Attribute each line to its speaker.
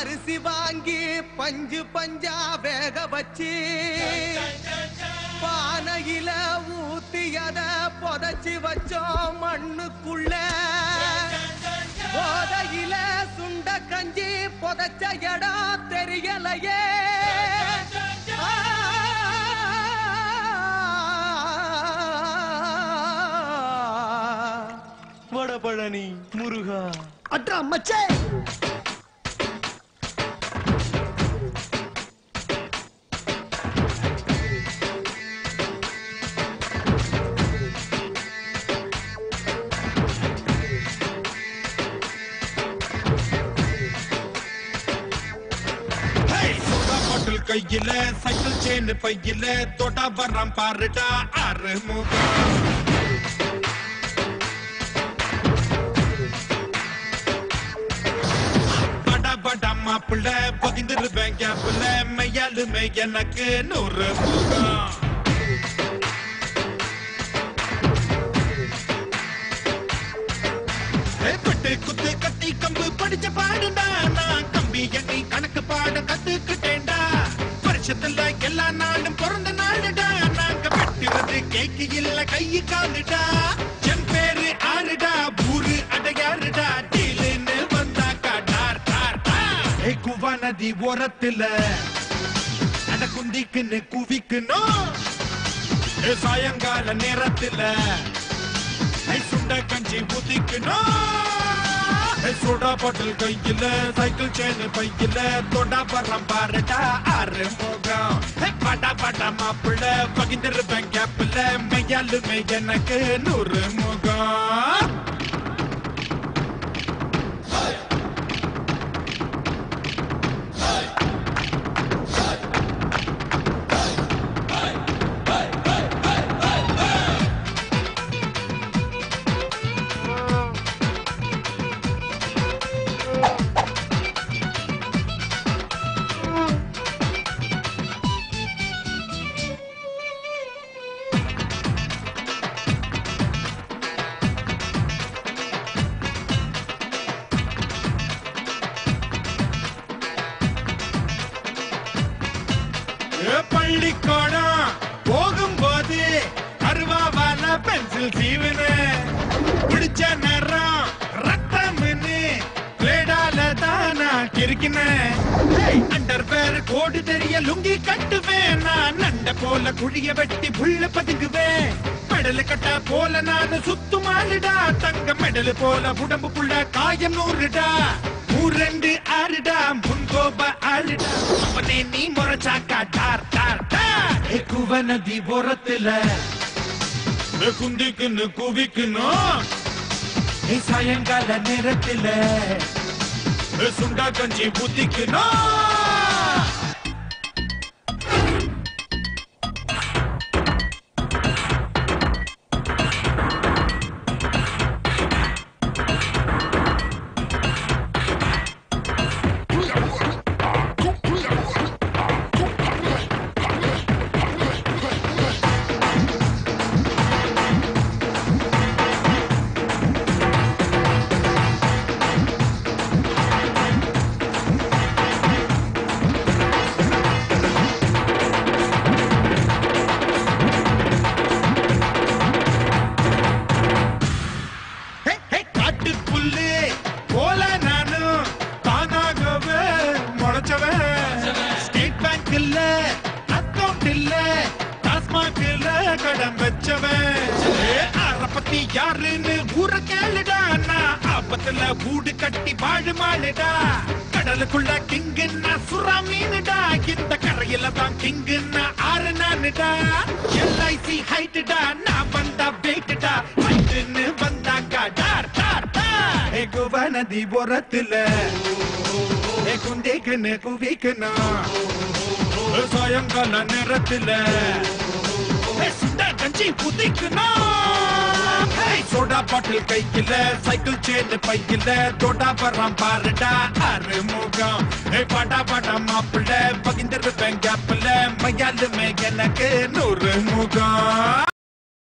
Speaker 1: அரிசி வாங்கி பஞ்சு பஞ்சா வேக வச்சு பானையில ஊத்தி அத புதைச்சி வச்சோம் மண்ணுக்குள்ள போதையில சுண்ட கஞ்சி புதைச்ச இடம் தெரியலையே வடபழனி முருகா
Speaker 2: அட்ரா மச்சே
Speaker 3: சோடா பாட்டில் கையில சைக்கிள் செயின் பையில தொட்டா வர்றான் பாருடா ஆறு முகம் படா படா மாப்பிள்ள பதிந்திருவேன் கேப்புல மையாலுமே எனக்கு நூறு முகம் பட்டு குத்து கத்தி கம்பு படிச்ச பாடுடா நான் கம்பி எண்ணி கணக்கு பாட கத்துக்கிட்டேன்டா வருஷத்துல எல்லா நாளும் பிறந்த நாளுடா நாங்க வெட்டுறது கேக்கு இல்ல கையு காலுடா என் பேரு ஆறுடா ஊரு அடையாறுடா டீலுன்னு வந்தாக்கா டார் டார் டார் ஏ குவா நதி ஓரத்துல அட குந்திக்குன்னு குவிக்கணும் ஏ சாயங்கால நேரத்துல ஐ சுண்ட கஞ்சி ஊத்திக்கணும் ஐ சோடா பாட்டில் கையில சைக்கிள் செயின் பையில தொண்டா பரம் பாருடா ஆறு முகம் ஐ படா படா மாப்பிள்ள பகிர்ந்திருப்பேன் கேப்பில் மையாலுமே எனக்கு நூறு முகம் ஏ பள்ளிக்கூடம் போகும்போது அருவாவால பென்சில் சீவனு பிடிச்ச நேரம் ரத்தம்னு பிளேடால தான் நான் கிறுக்கினேன் அண்டர் பேர் கோடு தெரிய லுங்கி கட்டுவேன் நான் நண்ட போல குழிய வெட்டி புள்ள பதுங்குவேன் மெடல் கட்டா போல நான் சுத்துமாளுடா தங்க மெடல் போல உடம்புக்குள்ள காயம் நூறுடா ஊரெண்டு ஆறுடா முன்கோப ஆளுடா அவனே நீ முறைச்சாக்கா டார் டார் டார் ஏ குவ நதி ஓரத்துல ஏ குந்திக்குன்னு குவிக்கணும் ஏ சாயங்கால நேரத்துல ஏ சுண்டா கஞ்சி புத்திக்கணும் ஹே, ஹே, காட்டுப்புல்லு போல நானும் தானாகவே முளைச்சவன் ஸ்டேட் பேங்க் இல்ல அக்கவுண்ட் இல்ல டாஸ்மாக் இல்ல கடன் வச்சவன் ஏ, ஆற பத்தி யாருன்னு ஊர கேளுடா நான் ஆபத்துல கூடு கட்டி வாழு மாளுடா கடலுக்குள்ள கிங்குன்னா சுறா மீனுடா இந்த கரையில தான் கிங்குன்னா ஆறு நானுடா எல்ஐசி ஹைட்டுடா நான் வந்தா வெயிட்டுடா ஹைட்டுன்னு வந்தாக்கா டார் டார் டார் ஏ குவா நதி ஓரத்துல ஏ குந்திக்குன்னு குவிக்கணும் ஏ சாயங்கால நேரத்துல ஏ சுண்டா கஞ்சி புதிக்கணும் ஏய், சோடா பாட்டில் கையில சைக்கிள் செயின் பையில தோடா வர்றான் பாருடா ஆறு முகம் ஏ படா படா மாப்பிள்ள பகிர்ந்திருப்பேன் கேப்பில் மையாலுமே எனக்கு நூறு முகம்